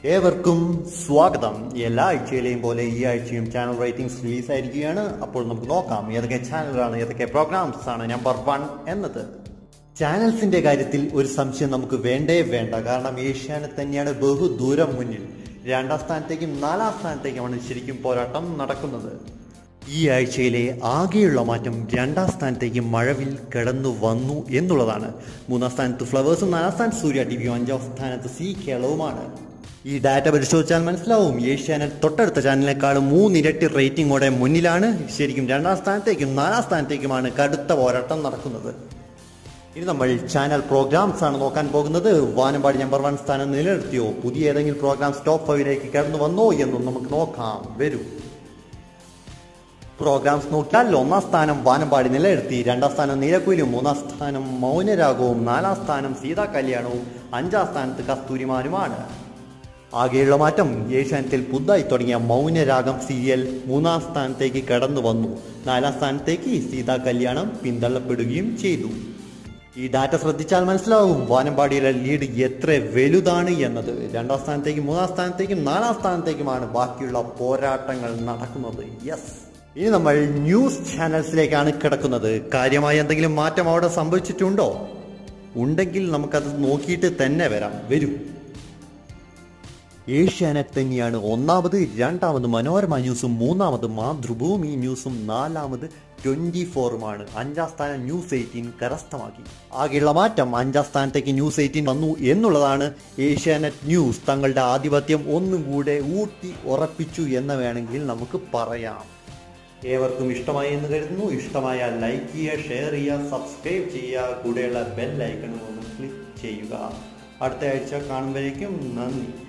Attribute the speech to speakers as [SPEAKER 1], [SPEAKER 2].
[SPEAKER 1] ഏവർക്കും സ്വാഗതം എല്ലാ ആഴ്ചയിലെയും പോലെ ഈ ആഴ്ചയും ചാനൽ റേറ്റിംഗ്സ് റിലീസ് ആയിരിക്കുകയാണ് അപ്പോൾ നമുക്ക് നോക്കാം ഏതൊക്കെ ചാനലാണ് ഏതൊക്കെ പ്രോഗ്രാംസ് ആണ് നമ്പർ വൺ എന്നത് ചാനൽസിന്റെ കാര്യത്തിൽ ഒരു സംശയം നമുക്ക് വേണ്ടേ വേണ്ട കാരണം ഏഷ്യാനെറ്റ് തന്നെയാണ് ബഹുദൂരം മുന്നിൽ രണ്ടാം സ്ഥാനത്തേക്കും നാലാം സ്ഥാനത്തേക്കുമാണ് ശരിക്കും പോരാട്ടം നടക്കുന്നത് ഈ ആഴ്ചയിലെ ആകെയുള്ള മാറ്റം രണ്ടാം സ്ഥാനത്തേക്ക് മഴവിൽ കടന്നു വന്നു എന്നുള്ളതാണ് മൂന്നാം സ്ഥാനത്ത് ഫ്ലവേഴ്സും നാലാം സ്ഥാനത്ത് സൂര്യ ടി വിയും അഞ്ചാം സ്ഥാനത്ത് സി കേരളവുമാണ് ഈ ഡാറ്റ പരിശോധിച്ചാൽ മനസ്സിലാവും ഏഷ്യാനെറ്റ് തൊട്ടടുത്ത ചാനലിനേക്കാളും മൂന്നിരട്ടി റേറ്റിംഗോടെ മുന്നിലാണ് ശരിക്കും രണ്ടാം സ്ഥാനത്തേക്കും നാലാം സ്ഥാനത്തേക്കുമാണ് കടുത്ത പോരാട്ടം നടക്കുന്നത് ഇനി നമ്മൾ ചാനൽ പ്രോഗ്രാംസ് ആണ് നോക്കാൻ പോകുന്നത് വാനമ്പാടി നമ്പർ വൺ സ്ഥാനം നിലനിർത്തിയോ പുതിയ ഏതെങ്കിലും പ്രോഗ്രാംസ് ടോപ്പ് ഫൈവിലേക്ക് കടന്നു വന്നോ എന്നും നമുക്ക് നോക്കാം വരൂ പ്രോഗ്രാംസ് നോക്കിയാൽ ഒന്നാം സ്ഥാനം വാനമ്പാടി നിലനിർത്തി രണ്ടാം സ്ഥാനം നീലക്കുയിലും മൂന്നാം സ്ഥാനം മൗനരാഗവും നാലാം സ്ഥാനം സീതാ കല്യാണവും അഞ്ചാം സ്ഥാനത്ത് കസ്തൂരിമാനുമാണ് ആകെയുള്ള മാറ്റം ഏഷ്യാനെറ്റിൽ പുതുതായി തുടങ്ങിയ മൗനരാഗം സീരിയൽ മൂന്നാം സ്ഥാനത്തേക്ക് കടന്നു വന്നു നാലാം സ്ഥാനത്തേക്ക് സീതാ കല്യാണം പിന്തള്ളപ്പെടുകയും ചെയ്തു ഈ ഡാറ്റ ശ്രദ്ധിച്ചാൽ മനസ്സിലാവും വാനമ്പാടിയിലെ ലീഡ് എത്ര വലുതാണ് എന്നത് രണ്ടാം സ്ഥാനത്തേക്കും മൂന്നാം സ്ഥാനത്തേക്കും നാലാം സ്ഥാനത്തേക്കുമാണ് ബാക്കിയുള്ള പോരാട്ടങ്ങൾ നടക്കുന്നത് യെസ് ഇനി നമ്മൾ ന്യൂസ് ചാനൽസിലേക്കാണ് കിടക്കുന്നത് കാര്യമായ എന്തെങ്കിലും മാറ്റം അവിടെ സംഭവിച്ചിട്ടുണ്ടോ ഉണ്ടെങ്കിൽ നമുക്കത് നോക്കിയിട്ട് തന്നെ വരാം വരൂ ഏഷ്യാനെറ്റ് തന്നെയാണ് ഒന്നാമത് രണ്ടാമത് മനോരമ ന്യൂസും മൂന്നാമത് മാതൃഭൂമി ന്യൂസും നാലാമത് ട്വന്റി ഫോറുമാണ് അഞ്ചാം സ്ഥാനം ന്യൂസ് എയ്റ്റീൻ കരസ്ഥമാക്കി ആകെയുള്ള മാറ്റം അഞ്ചാം സ്ഥാനത്തേക്ക് ന്യൂസ് എയ്റ്റീൻ വന്നു എന്നുള്ളതാണ് ഏഷ്യാനെറ്റ് ന്യൂസ് തങ്ങളുടെ ആധിപത്യം ഒന്നും കൂടെ ഊട്ടി ഉറപ്പിച്ചു എന്ന് വേണമെങ്കിൽ നമുക്ക് പറയാം ഏവർക്കും ഇഷ്ടമായി എന്ന് കരുതുന്നു ഇഷ്ടമായാൽ ലൈക്ക് ചെയ്യുക ഷെയർ ചെയ്യുക സബ്സ്ക്രൈബ് ചെയ്യുക കൂടെയുള്ള ബെൽ ഐക്കൺ ഒന്ന് ക്ലിക്ക് ചെയ്യുക അടുത്ത ആഴ്ച കാണുമ്പോഴേക്കും നന്ദി